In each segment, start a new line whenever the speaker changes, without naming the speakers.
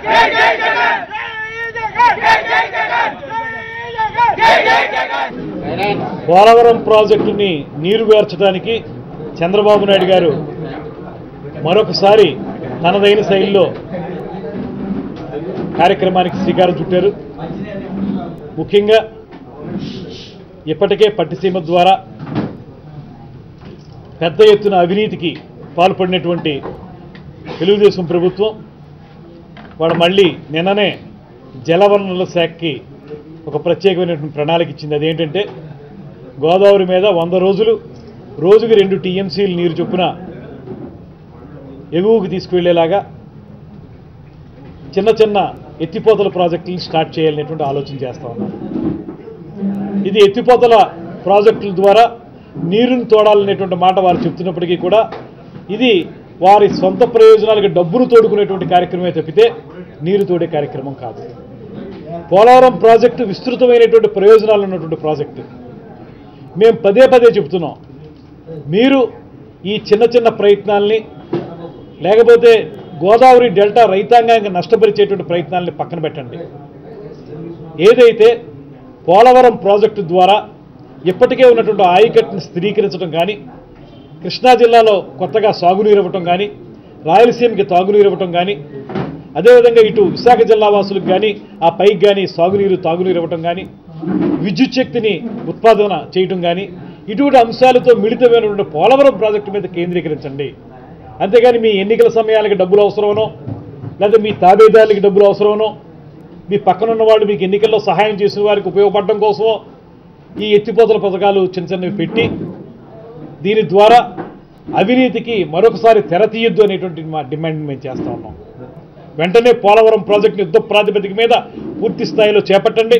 పోలవరం ప్రాజెక్టుని నీరుగార్చడానికి చంద్రబాబు నాయుడు గారు మరొకసారి తనదైన శైలిలో కార్యక్రమానికి శ్రీకారం చుట్టారు ముఖ్యంగా ఇప్పటికే పట్టిసీమ ద్వారా పెద్ద ఎత్తున అవినీతికి పాల్పడినటువంటి తెలుగుదేశం ప్రభుత్వం వాడు మళ్ళీ నిన్ననే జలవనరుల శాఖకి ఒక ప్రత్యేకమైనటువంటి ప్రణాళిక ఇచ్చింది అదేంటంటే గోదావరి మీద వంద రోజులు రోజుకి రెండు టీఎంసీలు నీరు చొప్పున ఎగువకు తీసుకువెళ్ళేలాగా చిన్న చిన్న ఎత్తిపోతల ప్రాజెక్టులను స్టార్ట్ చేయాలనేటువంటి ఆలోచన చేస్తా ఉన్నారు ఇది ఎత్తిపోతల ప్రాజెక్టుల ద్వారా నీరుని తోడాలనేటువంటి మాట వారు చెప్తున్నప్పటికీ కూడా ఇది వారి సొంత ప్రయోజనాలకు డబ్బును తోడుకునేటువంటి కార్యక్రమమే తప్పితే నీరు తోడే కార్యక్రమం కాదు పోలవరం ప్రాజెక్టు విస్తృతమైనటువంటి ప్రయోజనాలు ఉన్నటువంటి ప్రాజెక్టు మేము పదే పదే చెప్తున్నాం మీరు ఈ చిన్న చిన్న ప్రయత్నాల్ని లేకపోతే గోదావరి డెల్టా రైతాంగానికి నష్టపరిచేటువంటి ప్రయత్నాల్ని పక్కన పెట్టండి ఏదైతే పోలవరం ప్రాజెక్టు ద్వారా ఇప్పటికే ఉన్నటువంటి ఆయకట్టును స్థిరీకరించడం కానీ కృష్ణా జిల్లాలో కొత్తగా సాగునీరు ఇవ్వటం కానీ రాయలసీమకి తాగునీరు ఇవ్వటం కానీ అదేవిధంగా ఇటు విశాఖ జిల్లా వాసులకు కానీ ఆ పైకి కానీ సాగునీరు తాగునీరు ఇవ్వటం కానీ విద్యుత్ శక్తిని ఉత్పాదన చేయటం కానీ ఇటువంటి అంశాలతో మిళితమైనటువంటి పోలవరం ప్రాజెక్టు మీద కేంద్రీకరించండి అంతేగాని మీ ఎన్నికల సమయానికి డబ్బులు అవసరమనో లేదా మీ తాబేదారులకి డబ్బులు అవసరమనో మీ పక్కనున్న వాళ్ళు మీకు ఎన్నికల్లో సహాయం చేసిన వారికి ఉపయోగపడడం కోసమో ఈ ఎత్తిపోతల పథకాలు చిన్న చిన్నవి పెట్టి దీని ద్వారా అవినీతికి మరొకసారి తెర తీయొద్దు అనేటువంటి మా డిమాండ్ మేము చేస్తా ఉన్నాం వెంటనే పోలవరం ప్రాజెక్టు యుద్ధ ప్రాతిపదిక మీద పూర్తి స్థాయిలో చేపట్టండి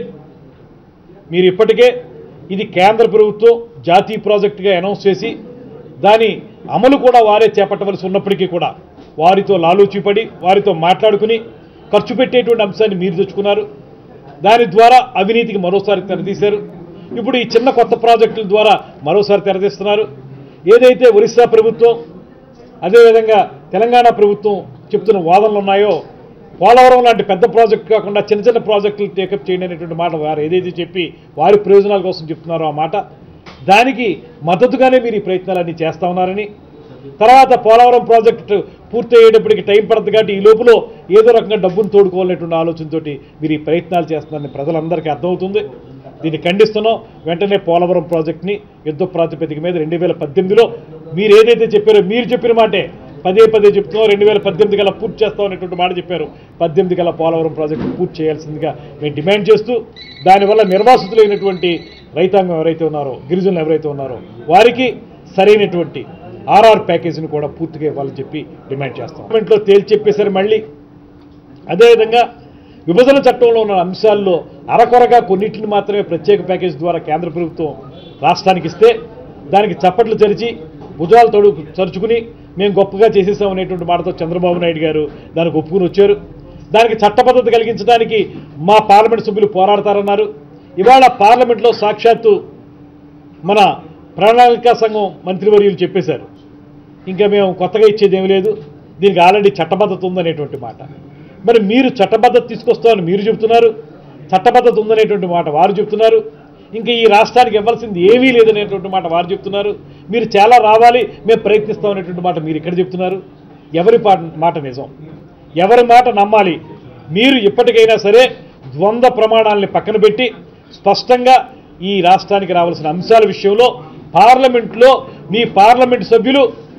మీరు ఇప్పటికే ఇది కేంద్ర ప్రభుత్వం జాతీయ ప్రాజెక్టుగా అనౌన్స్ చేసి దాని అమలు కూడా వారే చేపట్టవలసి ఉన్నప్పటికీ కూడా వారితో లాలూచిపడి వారితో మాట్లాడుకుని ఖర్చు పెట్టేటువంటి అంశాన్ని మీరు తెచ్చుకున్నారు దాని ద్వారా అవినీతికి మరోసారి తెరదీశారు ఇప్పుడు ఈ చిన్న కొత్త ప్రాజెక్టుల ద్వారా మరోసారి తెరదీస్తున్నారు ఏదైతే ఒరిస్సా ప్రభుత్వం అదేవిధంగా తెలంగాణ ప్రభుత్వం చెప్తున్న వాదనలు ఉన్నాయో పోలవరం లాంటి పెద్ద ప్రాజెక్టు కాకుండా చిన్న చిన్న ప్రాజెక్టులు టేకప్ చేయండి అనేటువంటి మాట వారు ఏదైతే చెప్పి వారి ప్రయోజనాల కోసం చెప్తున్నారో ఆ మాట దానికి మద్దతుగానే మీరు ఈ ప్రయత్నాలన్నీ చేస్తా ఉన్నారని తర్వాత పోలవరం ప్రాజెక్టు పూర్తి అయ్యేటప్పటికి టైం పడుతుంది కాబట్టి ఈ లోపల ఏదో రకంగా డబ్బును తోడుకోవాలనేటువంటి ఆలోచనతోటి మీరు ఈ ప్రయత్నాలు చేస్తున్నారని ప్రజలందరికీ అర్థమవుతుంది దీన్ని ఖండిస్తున్నాం వెంటనే పోలవరం ప్రాజెక్ట్ని యుద్ధ ప్రాతిపదిక మీద రెండు వేల పద్దెనిమిదిలో మీరు ఏదైతే చెప్పారో మీరు చెప్పిన మాటే పదే పదే చెప్తున్నాం రెండు వేల పద్దెనిమిది కల్లా పూర్తి చేస్తాం అనేటువంటి మాట చెప్పారు పద్దెనిమిది కల్లా పోలవరం ప్రాజెక్టు పూర్తి చేయాల్సిందిగా మేము డిమాండ్ చేస్తూ దానివల్ల నిర్వాసితులైనటువంటి రైతాంగం ఎవరైతే ఉన్నారో గిరిజనులు ఎవరైతే ఉన్నారో వారికి సరైనటువంటి ఆర్ఆర్ ప్యాకేజీని కూడా పూర్తిగా ఇవ్వాలని చెప్పి డిమాండ్ చేస్తాం గవర్నమెంట్లో తేల్చి చెప్పేసరి మళ్ళీ అదేవిధంగా విభజన చట్టంలో ఉన్న అంశాల్లో అరకొరగా కొన్నిటిని మాత్రమే ప్రత్యేక ప్యాకేజ్ ద్వారా కేంద్ర ప్రభుత్వం రాష్ట్రానికి ఇస్తే దానికి చప్పట్లు చరిచి భుజాలు తొడు చరుచుకుని మేము గొప్పగా చేసేసాం అనేటువంటి మాటతో చంద్రబాబు నాయుడు గారు దానికి ఒప్పుకుని వచ్చారు దానికి చట్టబద్ధత కలిగించడానికి మా పార్లమెంట్ సభ్యులు పోరాడతారన్నారు ఇవాళ పార్లమెంట్లో సాక్షాత్తు మన ప్రణాళికా సంఘం మంత్రివర్యులు చెప్పేశారు ఇంకా మేము కొత్తగా ఇచ్చేది ఏమీ లేదు దీనికి ఆల్రెడీ చట్టబద్ధత ఉందనేటువంటి మాట మరి మీరు చట్టబద్ధత తీసుకొస్తామని మీరు చెప్తున్నారు చట్టబద్ధత ఉందనేటువంటి మాట వారు చెప్తున్నారు ఇంకా ఈ రాష్ట్రానికి ఇవ్వాల్సింది ఏమీ లేదనేటువంటి మాట వారు చెప్తున్నారు మీరు చాలా రావాలి మేము ప్రయత్నిస్తామనేటువంటి మాట మీరు ఇక్కడ చెప్తున్నారు ఎవరి పా- మాట నిజం ఎవరి మాట నమ్మాలి మీరు ఇప్పటికైనా సరే ద్వంద్వ ప్రమాణాలని పక్కన పెట్టి స్పష్టంగా ఈ రాష్ట్రానికి రావాల్సిన అంశాల విషయంలో పార్లమెంట్లో మీ పార్లమెంట్ సభ్యులు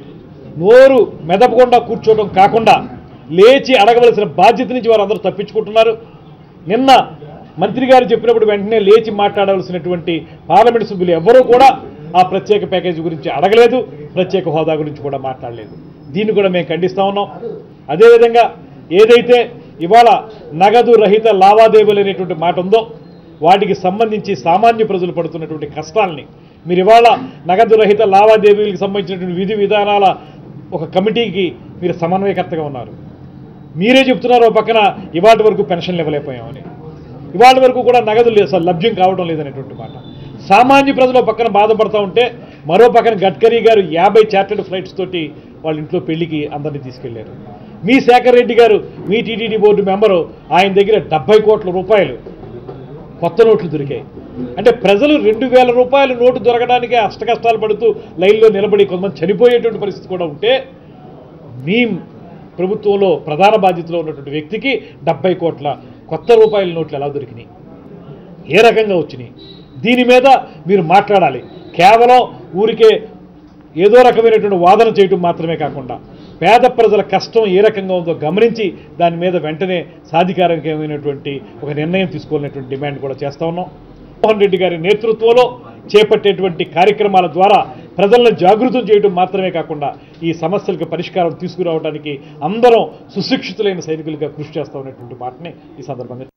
నోరు మెదపకుండా కూర్చోవడం కాకుండా లేచి అడగవలసిన బాధ్యత నుంచి వారు అందరూ తప్పించుకుంటున్నారు నిన్న మంత్రి గారు చెప్పినప్పుడు వెంటనే లేచి మాట్లాడవలసినటువంటి పార్లమెంట్ సభ్యులు ఎవరూ కూడా ఆ ప్రత్యేక ప్యాకేజీ గురించి అడగలేదు ప్రత్యేక హోదా గురించి కూడా మాట్లాడలేదు దీన్ని కూడా మేము ఖండిస్తా ఉన్నాం అదేవిధంగా ఏదైతే ఇవాళ నగదు రహిత లావాదేవీలు అనేటువంటి మాట ఉందో వాటికి సంబంధించి సామాన్య ప్రజలు పడుతున్నటువంటి కష్టాలని మీరు ఇవాళ నగదు రహిత లావాదేవీలకు సంబంధించినటువంటి విధి విధానాల ఒక కమిటీకి మీరు సమన్వయకర్తగా ఉన్నారు మీరే చెప్తున్నారు ఓ పక్కన ఇవాటి వరకు పెన్షన్లు ఇవ్వలేకపోయామని ఇవాటి వరకు కూడా నగదు లేదు అసలు లభ్యం కావడం లేదనేటువంటి మాట సామాన్య ప్రజలు ఓ పక్కన బాధపడతా ఉంటే మరో పక్కన గడ్కరీ గారు యాభై చార్టెడ్ ఫ్లైట్స్ తోటి వాళ్ళ ఇంట్లో పెళ్లికి అందరినీ తీసుకెళ్లారు మీ శేఖర్ రెడ్డి గారు మీ టీటీడీ బోర్డు మెంబరు ఆయన దగ్గర డెబ్బై కోట్ల రూపాయలు కొత్త నోట్లు దొరికాయి అంటే ప్రజలు రెండు వేల రూపాయల నోటు దొరకడానికి అష్టకష్టాలు పడుతూ లైన్లో నిలబడి కొంతమంది చనిపోయేటువంటి పరిస్థితి కూడా ఉంటే మీ ప్రభుత్వంలో ప్రధాన బాధ్యతలో ఉన్నటువంటి వ్యక్తికి డెబ్బై కోట్ల కొత్త రూపాయల నోట్లు ఎలా దొరికినాయి ఏ రకంగా వచ్చినాయి దీని మీద మీరు మాట్లాడాలి కేవలం ఊరికే ఏదో రకమైనటువంటి వాదన చేయటం మాత్రమే కాకుండా పేద ప్రజల కష్టం ఏ రకంగా ఉందో గమనించి దాని మీద వెంటనే సాధికారికమైనటువంటి ఒక నిర్ణయం తీసుకోవాలనేటువంటి డిమాండ్ కూడా చేస్తా ఉన్నాం మోహన్ రెడ్డి గారి నేతృత్వంలో చేపట్టేటువంటి కార్యక్రమాల ద్వారా ప్రజలను జాగృతం చేయడం మాత్రమే కాకుండా ఈ సమస్యలకు పరిష్కారం తీసుకురావడానికి అందరం సుశిక్షితులైన సైనికులుగా కృషి చేస్తామనేటువంటి మాటని ఈ సందర్భంగా